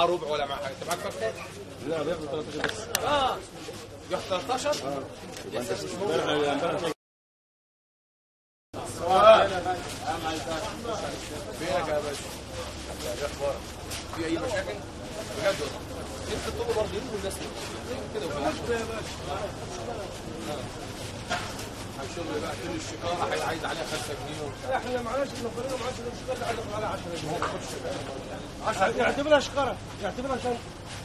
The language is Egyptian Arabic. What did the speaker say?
معاه ربع ولا معاه حاجه انت معاك فكه لا بياخدوا 13 بس اه ياخد 13 يبقى انت امبارح امبارح فينك يا باشا يا اخبارك في اي مشاكل بجد والله انت تطلب برضه يقولوا الناس كده وخلاص يا باشا الشغل بقى كل الشقاقه عايز عايز عليها 5 جنيه احنا معناش نفرنا معاش الاشكال اللي عندك على 10 جنيه 10 يعتبرها شقره يعتبرها شنطه